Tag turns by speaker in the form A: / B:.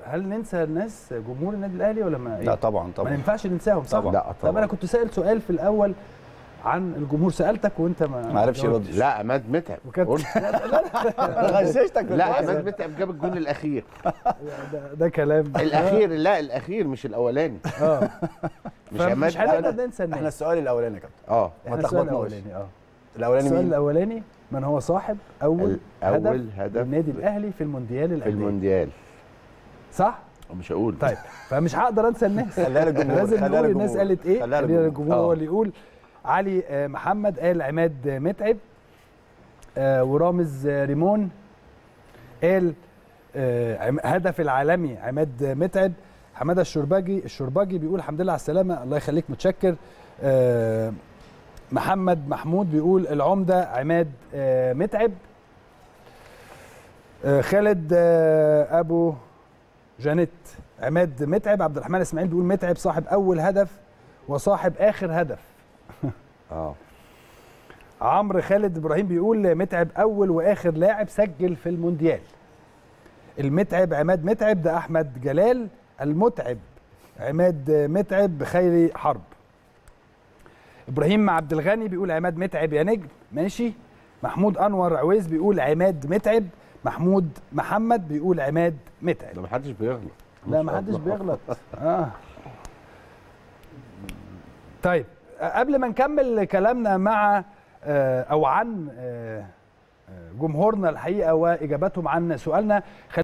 A: هل ننسى الناس جمهور النادي الاهلي ولا ما
B: لا
A: إيه؟
B: طبعا
A: ما
B: طبعا
A: ينفعش ننساهم صح؟
B: طبعا.
C: لا
A: طب انا
C: طبعا
A: كنت سائل سؤال في الاول عن الجمهور سالتك وانت ما
B: ما عرفش
A: جاوبتش.
B: يرد
C: لا عماد متعب
A: وكابتن
C: قلت
B: غششتك
C: لا عماد متعب جاب الجون الاخير
A: ده, ده كلام
C: الاخير لا الاخير مش الاولاني
A: اه
C: مش عماد
A: مش هنقدر
C: متعب.
A: ننسى
B: احنا
A: الناس
B: السؤال الاولاني يا كابتن
C: اه
B: ما
A: احنا السؤال
B: تلخبطناش
A: الاولاني اه
B: الاولاني
A: السؤال
B: مين
A: الاولاني من هو صاحب اول
C: اول
A: هدف
C: هدف
A: النادي الاهلي في المونديال
C: في
A: الاهلي
C: المونديال
A: صح
C: مش هقول
A: طيب فمش هقدر انسى الناس
B: خليها للجمهور
A: لازم
B: خليها
A: نقول
B: للجمهور.
A: الناس قالت ايه
B: خليها
A: خلينا
B: للجمهور.
A: الجمهور هو
B: آه.
A: اللي يقول علي آه، محمد قال عماد آه، متعب آه، ورامز آه، ريمون قال آه، عم- هدف العالمي عماد آه، متعب حماده الشرباجي الشرباجي بيقول الحمد لله على السلامه الله يخليك متشكر آه، محمد محمود بيقول العمده عماد آه، متعب آه، خالد آه، ابو جانيت عماد متعب عبد الرحمن اسماعيل بيقول متعب صاحب اول هدف وصاحب اخر هدف
C: اه
A: عمرو خالد ابراهيم بيقول متعب اول واخر لاعب سجل في المونديال المتعب عماد متعب ده احمد جلال المتعب عماد متعب خيري حرب ابراهيم عبد الغني بيقول عماد متعب يا نجم ماشي محمود انور عويز بيقول عماد متعب محمود محمد بيقول عماد متعب
C: ده محدش بيغلط
A: لا
C: ما
A: ما
C: شاء
A: حدش
C: الله.
A: بيغلط اه طيب قبل ما نكمل كلامنا مع آه، او عن آه، آه، جمهورنا الحقيقه واجاباتهم عن سؤالنا